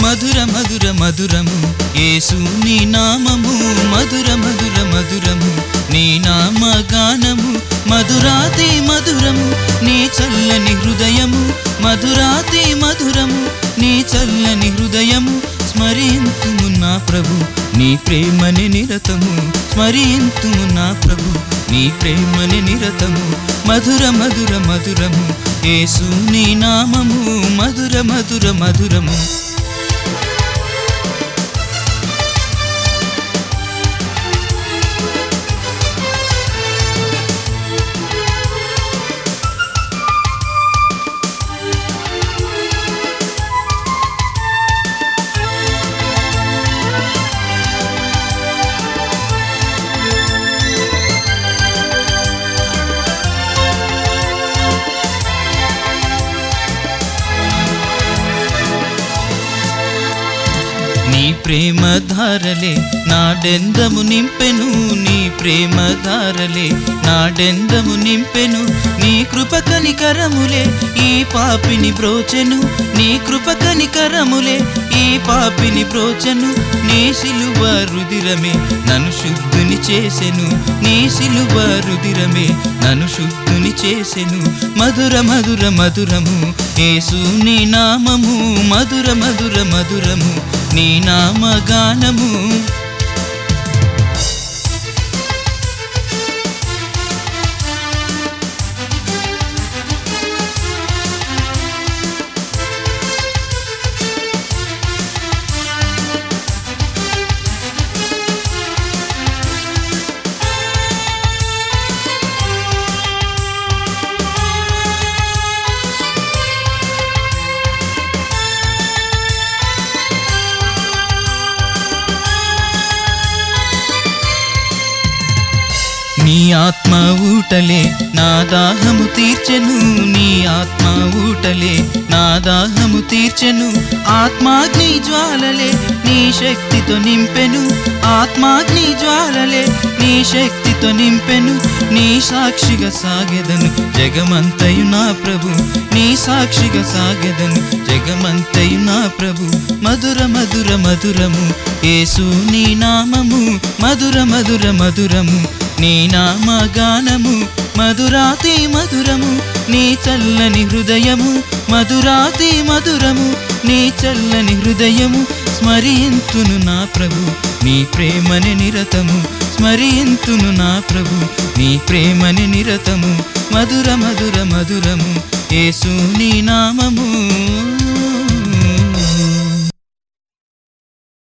మధుర మధుర మధురము యేసు నీ నామము మధుర మధుర మధురము నీ నామ గానము మధురాతి మధురము నీ చల్లని హృదయము మధురాతి మధురము నీ చల్లని హృదయము స్మరింతుము నా ప్రభు నీ ప్రేమని నిరతము స్మరింతుము నా ప్రభు నీ ప్రేమని నిరతము మధుర మధుర మధురము యేసు నీ నామము మధుర మధుర మధురము నీ ప్రేమ ధారలే నాడెందము నింపెను నీ ప్రేమ ధారలే నాడెందము నింపెను నీ కృప కనికరములే ఈ పాపిని బ్రోచెను నీ కృప కనికరములే ఈ పాపిని బ్రోచెను నీ సిలువ రుదిరమే నన్ను శుద్ధుని చేసెను నీ సిలువ రుదిరమే నన్ను శుద్ధుని చేసెను మధుర మధుర మధురము యేసు నీ నామము మధుర మధుర మధురము నీ నామ గానము నీ ఆత్మ ఊటలే నా దాహము తీర్చెను నీ ఆత్మ ఊటలే నా దాహము తీర్చెను ఆత్మాగ్ని జ్వాలలే నీ శక్తితో నింపెను ఆత్మాగ్ని జ్వాలలే నీ శక్తితో నింపెను నీ సాక్షిగా సాగెదను జగమంతయు నా ప్రభు నీ సాక్షిగా సాగెదను జగమంతయు నా ప్రభు మధుర మధుర మధురము యేసు నీ నామము మధుర మధుర మధురము నీ నామ గానము మధురాతి మధురము నీ చల్లని హృదయము మధురాతి మధురము నీ చల్లని హృదయము స్మరింతును నా ప్రభు నీ ప్రేమని నిరతము స్మరింతును నా ప్రభు నీ ప్రేమని నిరతము మధుర మధుర మధురము యేసు నీ నామము